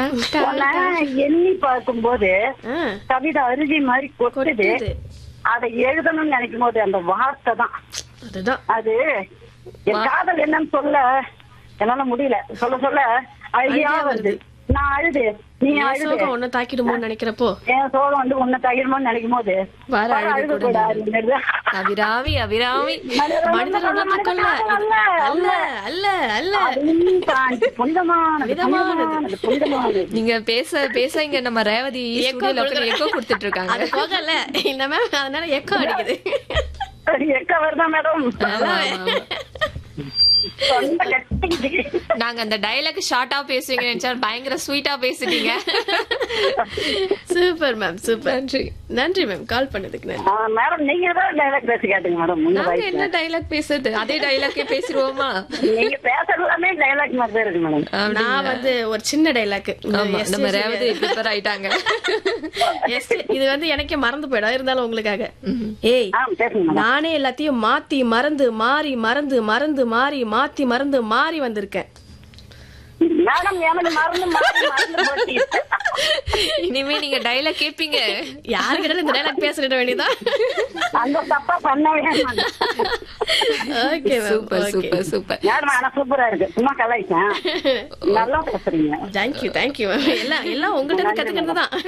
Ton, ton, உன்னை ton. எண்ணி பார்க்கும்போது ஆ, கவிதை அருகி மாதிரி கொட்டுது கொட்டுது. அதை எழுதணும்னு நினைக்கும் போது அந்த வார்த்தை தான் அதுதான் அது என் காதல் என்னன்னு சொல்ல என்னால முடியல சொல்ல சொல்ல அழுகையா அழுகையா வருது நான் அழுது நீ என் அழுது சோகம் ஒண்ணு தாக்கிடுமோன்னு நினைக்கிறப்போ என் சோகம் வந்து உன்னை தகிரமோன்னு நினைக்கும் போது வர அழுகை அழுக கூட கூடாது அபிராமி அபிராமி மனிதர் உணர்ந்து கொள்ள அல்ல அல்ல அல்ல அதுவும் தாண்டி புனிதமானது புனிதமானது. புனிதமானது புனிதமானது நீங்க பேச பேச இங்க நம்ம ரேவதி எக்கோ ஸ்டுடியோல எக்கோ கொடுத்துட்டு இருக்காங்க அது போகல இந்த மேம் அதனால எக்கோ அடிக்குது எக்க வருதா மேடம் ஆமா, ஆமா. சொந்த கட்டிக்கிட்டு நாங்க அந்த டைலாக் ஷார்ட்டா பேசுவீங்க நினைச்சா பயங்கர ஸ்வீட்டா பேசிட்டீங்க சூப்பர் மேம் சூப்பர் நன்றி நன்றி மேம் கால் பண்ணதுக்கு நன்றி ஆ, மேடம் நீங்க தான் டைலாக் பேசி கேட்டுங்க மேடம் உங்க நாங்க வாய்ஸ்ல. என்ன டைலாக் பேசுறது அதே டைலாக்கே பேசிடுவோமா நீங்க பேசுறது எல்லாமே டைலாக் மாதிரி தான் இருக்கு மேடம் நான் வந்து ஒரு சின்ன டைலாக் ஆமா நம்ம ரேவதி ப்ரிப்பேர் ஆயிட்டாங்க இது வந்து எனக்கே மறந்து போயிடும் இருந்தாலும் உங்களுக்காக ஏய் ஆ பேசுங்க மேடம் நானே எல்லாத்தையும் மாத்தி மறந்து மாறி மறந்து மறந்து மாறி மாத்தி மறந்து மாறி வந்திருக்கேன் மேடம் எனக்கு மறந்து மறந்து மறந்து போச்சு இனிமே நீங்க டைலாக் கேப்பீங்க யாருக்கிட்ட இந்த டைலாக் பேசிட வேண்டியதான் அந்த தப்பா பண்ணவே மாட்டேன். Okay super ma'am super super madam ஆனா சூப்பரா இருக்கு சும்மா கலாய்ச்சேன் நல்லா பேசுறீங்க தேங்க்யூ தேங்க்யூ மேம் எல்லாம் எல்லாம் உங்கள்கிட்ட இருந்து கத்துக்கிறது தான்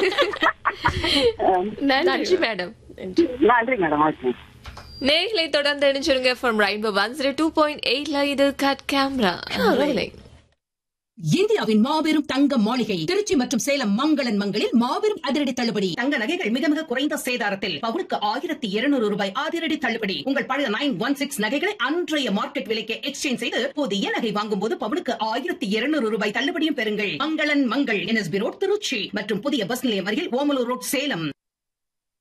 நன்றி நன்றி மேடம் நன்றி மேடம் ஓகே நேர்களை தொடர்ந்து இணைஞ்சிருங்க from rainbow one zero two point எயிட்ல இது கட் கேமரா இந்தியாவின் மாபெரும் தங்க மாளிகை திருச்சி மற்றும் சேலம் மங்களன் மங்களில் மாபெரும் அதிரடி தள்ளுபடி தங்க நகைகள் மிக மிக குறைந்த சேதாரத்தில் பவுனுக்கு ஆயிரத்தி இருநூறு ரூபாய் அதிரடி தள்ளுபடி உங்கள் பழைய நைன் ஒன் சிக்ஸ் நகைகளை அன்றைய மார்க்கெட் விலைக்கு எக்ஸ்சேஞ்ச் செய்து புதிய நகை வாங்கும் போது பவுனுக்கு ஆயிரத்தி இருநூறு ரூபாய் தள்ளுபடியும் பெறுங்கள் மங்களன் மங்கள் என்எஸ்பி ரோட் திருச்சி மற்றும் புதிய பஸ் நிலையம் அருகில் ஓமலூர் ரோட் சேலம்